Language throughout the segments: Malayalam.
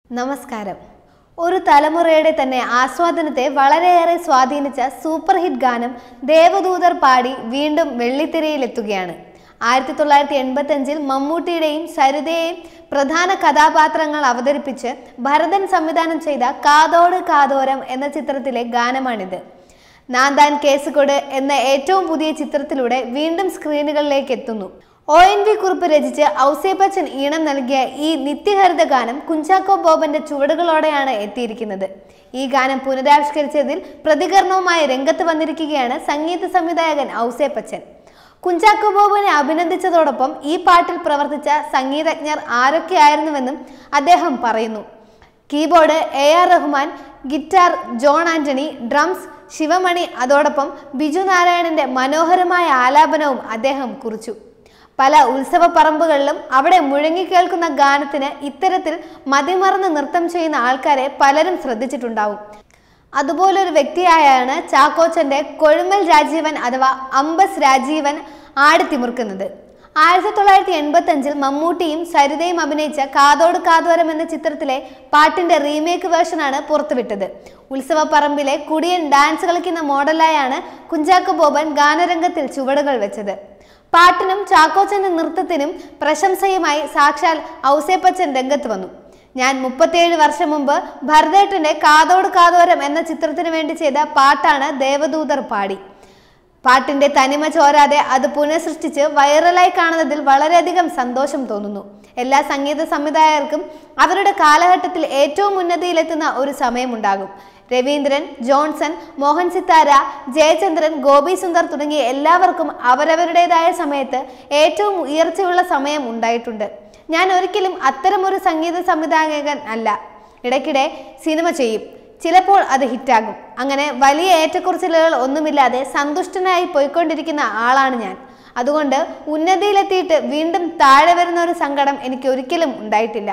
നമസ്കാരം ഒരു തലമുറയുടെ തന്നെ ആസ്വാദനത്തെ വളരെയേറെ സ്വാധീനിച്ച സൂപ്പർ ഹിറ്റ് ഗാനം ദേവദൂതർ പാടി വീണ്ടും വെള്ളിത്തിരയിലെത്തുകയാണ് ആയിരത്തി തൊള്ളായിരത്തി എൺപത്തി അഞ്ചിൽ മമ്മൂട്ടിയുടെയും സരിതയെയും പ്രധാന കഥാപാത്രങ്ങൾ അവതരിപ്പിച്ച് ഭരതൻ സംവിധാനം ചെയ്ത കാതോട് കാതോരം എന്ന ചിത്രത്തിലെ ഗാനമാണിത് നാന്താൻ കേസുകൊട് എന്ന ഏറ്റവും പുതിയ ചിത്രത്തിലൂടെ വീണ്ടും സ്ക്രീനുകളിലേക്ക് എത്തുന്നു ഒ എൻ വി കുറിപ്പ് രചിച്ച് ഔസേപ്പച്ചൻ ഈണം നൽകിയ ഈ നിത്യഹരിത ഗാനം കുഞ്ചാക്കോ ബോബന്റെ ചുവടുകളോടെയാണ് എത്തിയിരിക്കുന്നത് ഈ ഗാനം പുനരാവിഷ്കരിച്ചതിൽ പ്രതികരണവുമായി രംഗത്ത് വന്നിരിക്കുകയാണ് സംഗീത സംവിധായകൻ ഔസേപ്പച്ചൻ കുഞ്ചാക്കോ ബോബനെ അഭിനന്ദിച്ചതോടൊപ്പം ഈ പാട്ടിൽ പ്രവർത്തിച്ച സംഗീതജ്ഞർ ആരൊക്കെയായിരുന്നുവെന്നും അദ്ദേഹം പറയുന്നു keyboard A R Rahman guitar John Antony drums Sivamani അതോടൊപ്പം ബിജു നാരായണന്റെ മനോഹരമായ ആലാപനവും അദ്ദേഹം കുറിച്ചു പല ഉത്സവ പറമ്പുകളിലും അവിടെ മുഴങ്ങിക്കേൾക്കുന്ന ഗാനത്തിന് ഇത്തരത്തിൽ മതിമറന്ന് നൃത്തം ചെയ്യുന്ന ആൾക്കാരെ പലരും ശ്രദ്ധിച്ചിട്ടുണ്ടാവും അതുപോലൊരു വ്യക്തിയായാണ് ചാക്കോച്ചന്റെ കൊഴുമൽ രാജീവൻ അഥവാ അമ്പസ് രാജീവൻ ആടിത്തിമിർക്കുന്നത് ആയിരത്തി തൊള്ളായിരത്തി എൺപത്തി അഞ്ചിൽ മമ്മൂട്ടിയും സരിതയും അഭിനയിച്ച കാതോട് കാതോരം എന്ന ചിത്രത്തിലെ പാട്ടിന്റെ റീമേക്ക് വേർഷനാണ് പുറത്തുവിട്ടത് ഉത്സവ പറമ്പിലെ കുടിയൻ ഡാൻസ് കളിക്കുന്ന മോഡലായാണ് കുഞ്ചാക്കോ ബോബൻ ഗാനരംഗത്തിൽ ചുവടുകൾ വെച്ചത് പാട്ടിനും ചാക്കോച്ചന്റെ നൃത്തത്തിനും പ്രശംസയുമായി സാക്ഷാൽ ഔസേപ്പച്ചൻ രംഗത്ത് വന്നു ഞാൻ മുപ്പത്തിയേഴ് വർഷം മുമ്പ് ഭരതേട്ടന്റെ കാതോട് കാതോരം എന്ന ചിത്രത്തിന് വേണ്ടി ചെയ്ത പാട്ടാണ് ദേവദൂതർ പാടി പാട്ടിന്റെ തനിമ ചോരാതെ അത് പുനഃസൃഷ്ടിച്ച് വൈറലായി കാണുന്നതിൽ വളരെയധികം സന്തോഷം തോന്നുന്നു എല്ലാ സംഗീത സംവിധായകർക്കും അവരുടെ കാലഘട്ടത്തിൽ ഏറ്റവും ഉന്നതിയിലെത്തുന്ന ഒരു സമയമുണ്ടാകും രവീന്ദ്രൻ ജോൺസൺ മോഹൻ സിത്താര ജയചന്ദ്രൻ ഗോപി സുന്ദർ തുടങ്ങിയ എല്ലാവർക്കും അവരവരുടേതായ സമയത്ത് ഏറ്റവും ഉയർച്ചയുള്ള സമയം ഉണ്ടായിട്ടുണ്ട് ഞാൻ ഒരിക്കലും അത്തരമൊരു സംഗീത സംവിധായകൻ അല്ല ഇടയ്ക്കിടെ സിനിമ ചെയ്യും ചിലപ്പോൾ അത് ഹിറ്റാകും അങ്ങനെ വലിയ ഏറ്റക്കുറച്ചിലുകൾ ഒന്നുമില്ലാതെ സന്തുഷ്ടനായി പോയിക്കൊണ്ടിരിക്കുന്ന ആളാണ് ഞാൻ അതുകൊണ്ട് ഉന്നതിയിലെത്തിയിട്ട് വീണ്ടും താഴെ വരുന്ന ഒരു സങ്കടം എനിക്ക് ഒരിക്കലും ഉണ്ടായിട്ടില്ല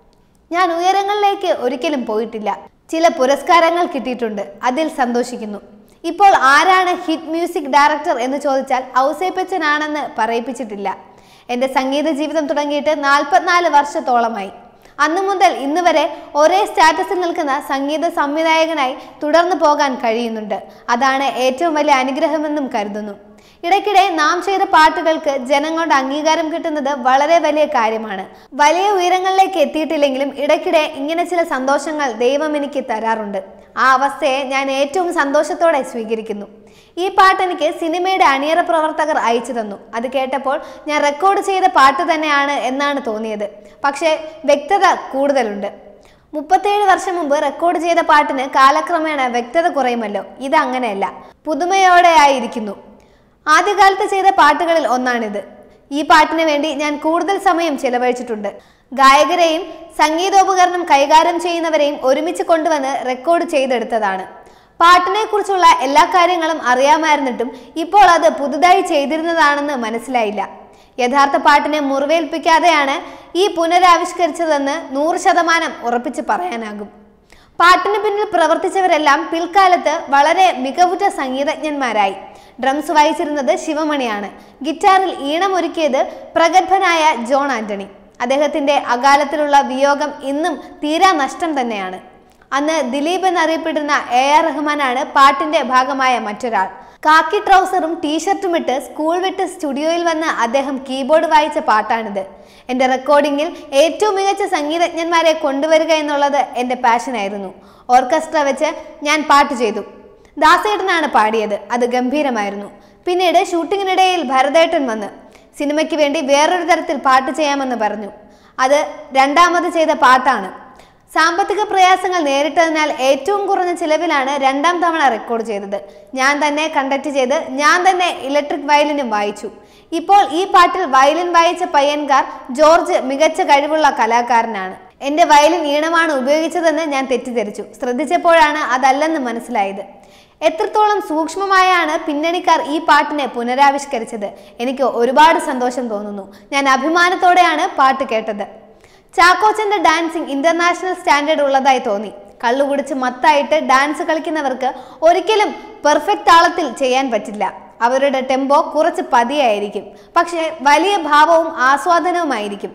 ഞാൻ ഉയരങ്ങളിലേക്ക് ഒരിക്കലും പോയിട്ടില്ല ചില പുരസ്കാരങ്ങൾ കിട്ടിയിട്ടുണ്ട് അതിൽ സന്തോഷിക്കുന്നു ഇപ്പോൾ ആരാണ് ഹിറ്റ് മ്യൂസിക് ഡയറക്ടർ എന്ന് ചോദിച്ചാൽ ഔസേപ്പച്ചനാണെന്ന് പറയിപ്പിച്ചിട്ടില്ല എൻ്റെ സംഗീത ജീവിതം തുടങ്ങിയിട്ട് നാൽപ്പത്തിനാല് വർഷത്തോളമായി അന്നു മുതൽ ഇന്ന് വരെ ഒരേ സ്റ്റാറ്റസിൽ നിൽക്കുന്ന സംഗീത സംവിധായകനായി തുടർന്നു പോകാൻ കഴിയുന്നുണ്ട് അതാണ് ഏറ്റവും വലിയ അനുഗ്രഹമെന്നും കരുതുന്നു ഇടയ്ക്കിടെ നാം ചെയ്ത പാട്ടുകൾക്ക് ജനങ്ങളുടെ അംഗീകാരം കിട്ടുന്നത് വളരെ വലിയ കാര്യമാണ് വലിയ ഉയരങ്ങളിലേക്ക് എത്തിയിട്ടില്ലെങ്കിലും ഇടയ്ക്കിടെ ഇങ്ങനെ ചില സന്തോഷങ്ങൾ ദൈവം എനിക്ക് തരാറുണ്ട് ആ അവസ്ഥയെ ഞാൻ ഏറ്റവും സന്തോഷത്തോടെ സ്വീകരിക്കുന്നു ഈ പാട്ട് എനിക്ക് സിനിമയുടെ അണിയറ പ്രവർത്തകർ അയച്ചു തന്നു അത് കേട്ടപ്പോൾ ഞാൻ റെക്കോർഡ് ചെയ്ത പാട്ട് തന്നെയാണ് എന്നാണ് തോന്നിയത് പക്ഷേ വ്യക്തത കൂടുതലുണ്ട് മുപ്പത്തേഴ് വർഷം മുമ്പ് റെക്കോർഡ് ചെയ്ത പാട്ടിന് കാലക്രമേണ വ്യക്തത കുറയുമല്ലോ ഇത് അങ്ങനെയല്ല പുതുമയോടെ ആയിരിക്കുന്നു ആദ്യകാലത്ത് ചെയ്ത പാട്ടുകളിൽ ഒന്നാണിത് ഈ പാട്ടിന് വേണ്ടി ഞാൻ കൂടുതൽ സമയം ചെലവഴിച്ചിട്ടുണ്ട് ഗായകരെയും സംഗീതോപകരണം കൈകാര്യം ചെയ്യുന്നവരെയും ഒരുമിച്ച് കൊണ്ടുവന്ന് റെക്കോർഡ് ചെയ്തെടുത്തതാണ് പാട്ടിനെ കുറിച്ചുള്ള എല്ലാ കാര്യങ്ങളും അറിയാമായിരുന്നിട്ടും ഇപ്പോൾ അത് പുതുതായി ചെയ്തിരുന്നതാണെന്ന് മനസ്സിലായില്ല യഥാർത്ഥ പാട്ടിനെ മുറിവേൽപ്പിക്കാതെയാണ് ഈ പുനരാവിഷ്കരിച്ചതെന്ന് നൂറ് ശതമാനം ഉറപ്പിച്ച് പറയാനാകും പാട്ടിന് പിന്നിൽ പ്രവർത്തിച്ചവരെല്ലാം പിൽക്കാലത്ത് വളരെ മികവുറ്റ സംഗീതജ്ഞന്മാരായി ഡ്രംസ് വായിച്ചിരുന്നത് ശിവമണിയാണ് ഗിറ്റാറിൽ ഈണമൊരുക്കിയത് പ്രഗത്ഭനായ ജോൺ ആന്റണി അദ്ദേഹത്തിന്റെ അകാലത്തിലുള്ള വിയോഗം ഇന്നും തീരാ നഷ്ടം തന്നെയാണ് അന്ന് ദിലീപ് എന്നറിയപ്പെടുന്ന എ ആർ റഹ്മാനാണ് പാട്ടിന്റെ ഭാഗമായ മറ്റൊരാൾ കാക്കി ട്രൗസറും ടീഷർട്ടും ഇട്ട് സ്കൂൾ വിട്ട് സ്റ്റുഡിയോയിൽ വന്ന് അദ്ദേഹം കീബോർഡ് വായിച്ച പാട്ടാണിത് എൻ്റെ റെക്കോർഡിങ്ങിൽ ഏറ്റവും മികച്ച സംഗീതജ്ഞന്മാരെ കൊണ്ടുവരിക എന്നുള്ളത് എൻ്റെ പാഷനായിരുന്നു ഓർക്കസ്ട്ര വെച്ച് ഞാൻ പാട്ട് ചെയ്തു ദാസേട്ടനാണ് പാടിയത് അത് ഗംഭീരമായിരുന്നു പിന്നീട് ഷൂട്ടിങ്ങിനിടയിൽ ഭരതേട്ടൻ വന്ന് സിനിമയ്ക്ക് വേണ്ടി വേറൊരു തരത്തിൽ പാട്ട് ചെയ്യാമെന്ന് പറഞ്ഞു അത് രണ്ടാമത് ചെയ്ത പാട്ടാണ് സാമ്പത്തിക പ്രയാസങ്ങൾ നേരിട്ടതിനാൽ ഏറ്റവും കുറഞ്ഞ ചിലവിലാണ് രണ്ടാം തവണ റെക്കോർഡ് ചെയ്തത് ഞാൻ തന്നെ കണ്ടക്ട് ചെയ്ത് ഞാൻ തന്നെ ഇലക്ട്രിക് വയലിനും വായിച്ചു ഇപ്പോൾ ഈ പാട്ടിൽ വയലിൻ വായിച്ച പയ്യൻകാർ ജോർജ് മികച്ച കഴിവുള്ള കലാകാരനാണ് എൻ്റെ വയലിൻ ഈണമാണ് ഉപയോഗിച്ചതെന്ന് ഞാൻ തെറ്റിദ്ധരിച്ചു ശ്രദ്ധിച്ചപ്പോഴാണ് അതല്ലെന്ന് മനസ്സിലായത് എത്രത്തോളം സൂക്ഷ്മമായാണ് പിന്നണിക്കാർ ഈ പാട്ടിനെ പുനരാവിഷ്കരിച്ചത് എനിക്ക് ഒരുപാട് സന്തോഷം തോന്നുന്നു ഞാൻ അഭിമാനത്തോടെയാണ് പാട്ട് കേട്ടത് ചാക്കോച്ചന്റെ ഡാൻസിങ് ഇന്റർനാഷണൽ സ്റ്റാൻഡേർഡ് ഉള്ളതായി തോന്നി കള്ളു കുടിച്ച് മത്തായിട്ട് ഡാൻസ് കളിക്കുന്നവർക്ക് ഒരിക്കലും പെർഫെക്റ്റ് താളത്തിൽ ചെയ്യാൻ പറ്റില്ല അവരുടെ ടെമ്പോ കുറച്ച് പതിയായിരിക്കും പക്ഷേ വലിയ ഭാവവും ആസ്വാദനവുമായിരിക്കും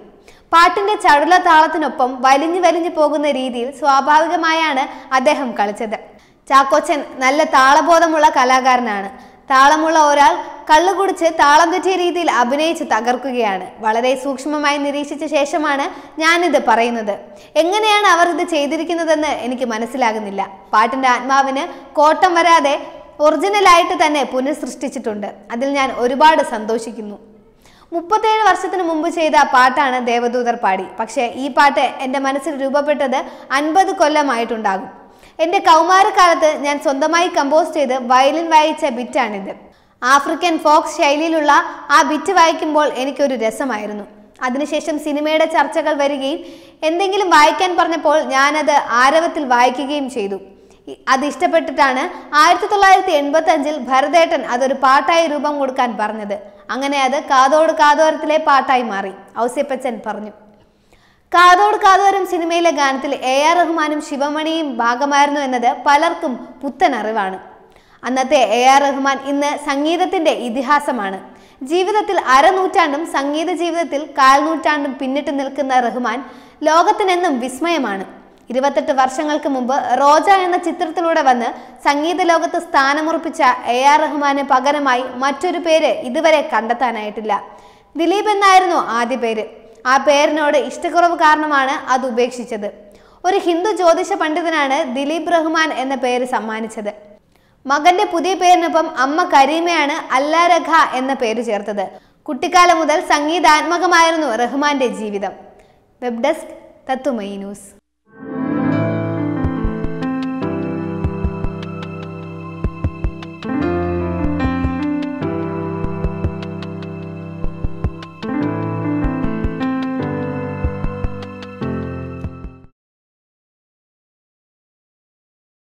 പാട്ടിന്റെ ചടുല താളത്തിനൊപ്പം വലിഞ്ഞു വലിഞ്ഞു പോകുന്ന രീതിയിൽ സ്വാഭാവികമായാണ് അദ്ദേഹം കളിച്ചത് ചാക്കോച്ചൻ നല്ല താളബോധമുള്ള കലാകാരനാണ് താളമുള്ള ഒരാൾ കള്ളു കുടിച്ച് താളം തെറ്റിയ രീതിയിൽ അഭിനയിച്ച് തകർക്കുകയാണ് വളരെ സൂക്ഷ്മമായി നിരീക്ഷിച്ച ശേഷമാണ് ഞാനിത് പറയുന്നത് എങ്ങനെയാണ് അവർ ഇത് ചെയ്തിരിക്കുന്നതെന്ന് എനിക്ക് മനസ്സിലാകുന്നില്ല പാട്ടിന്റെ ആത്മാവിന് കോട്ടം വരാതെ ഒറിജിനലായിട്ട് തന്നെ പുനഃസൃഷ്ടിച്ചിട്ടുണ്ട് അതിൽ ഞാൻ ഒരുപാട് സന്തോഷിക്കുന്നു മുപ്പത്തേഴ് വർഷത്തിന് മുമ്പ് ചെയ്ത പാട്ടാണ് ദേവദൂതർ പാടി പക്ഷേ ഈ പാട്ട് എൻ്റെ മനസ്സിൽ രൂപപ്പെട്ടത് അൻപത് കൊല്ലമായിട്ടുണ്ടാകും എൻ്റെ കൗമാരക്കാലത്ത് ഞാൻ സ്വന്തമായി കമ്പോസ് ചെയ്ത് വയലിൻ വായിച്ച ബിറ്റാണിത് ആഫ്രിക്കൻ ഫോക്സ് ശൈലിയിലുള്ള ആ ബിറ്റ് വായിക്കുമ്പോൾ എനിക്കൊരു രസമായിരുന്നു അതിനുശേഷം സിനിമയുടെ ചർച്ചകൾ വരികയും എന്തെങ്കിലും വായിക്കാൻ പറഞ്ഞപ്പോൾ ഞാനത് ആരവത്തിൽ വായിക്കുകയും ചെയ്തു ഇ- അത് ഇഷ്ടപ്പെട്ടിട്ടാണ് ആയിരത്തി തൊള്ളായിരത്തി എൺപത്തി അഞ്ചിൽ ഭരതേട്ടൻ അതൊരു പാട്ടായി രൂപം കൊടുക്കാൻ പറഞ്ഞത് അങ്ങനെ അത് കാതോട് കാതോരത്തിലെ പാട്ടായി മാറി ഔസ്യപ്പച്ചൻ പറഞ്ഞു കാതോട് കാതോരം സിനിമയിലെ ഗാനത്തിൽ എ ആർ റഹ്മാനും ശിവമണിയും ഭാഗമായിരുന്നു എന്നത് പലർക്കും പുത്തൻ അറിവാണ് അന്നത്തെ എ ആർ റഹ്മാൻ ഇന്ന് സംഗീതത്തിന്റെ ഇതിഹാസമാണ് ജീവിതത്തിൽ അരനൂറ്റാണ്ടും സംഗീത ജീവിതത്തിൽ കാൽനൂറ്റാണ്ടും പിന്നിട്ട് നിൽക്കുന്ന റഹ്മാൻ ലോകത്തിനെന്നും വിസ്മയമാണ് ഇരുപത്തെട്ട് വർഷങ്ങൾക്ക് മുമ്പ് റോജ എന്ന ചിത്രത്തിലൂടെ വന്ന് സംഗീത ലോകത്ത് സ്ഥാനമുറപ്പിച്ച എ ആർ റഹ്മാന് പകരമായി മറ്റൊരു പേര് ഇതുവരെ കണ്ടെത്താനായിട്ടില്ല ദിലീപ് എന്നായിരുന്നു ആദ്യ പേര് ആ പേരിനോട് ഇഷ്ടക്കുറവ് കാരണമാണ് അത് ഉപേക്ഷിച്ചത് ഒരു ഹിന്ദു ജ്യോതിഷ പണ്ഡിതനാണ് ദിലീപ് റഹ്മാൻ എന്ന പേര് സമ്മാനിച്ചത് മകന്റെ പുതിയ പേരിനൊപ്പം അമ്മ കരീമയാണ് അല്ലാരഖ എന്ന പേര് ചേർത്തത് കുട്ടിക്കാലം മുതൽ സംഗീതാത്മകമായിരുന്നു റഹ്മാന്റെ ജീവിതം വെബ് ഡെസ്ക് തത്തുമൈ ന്യൂസ്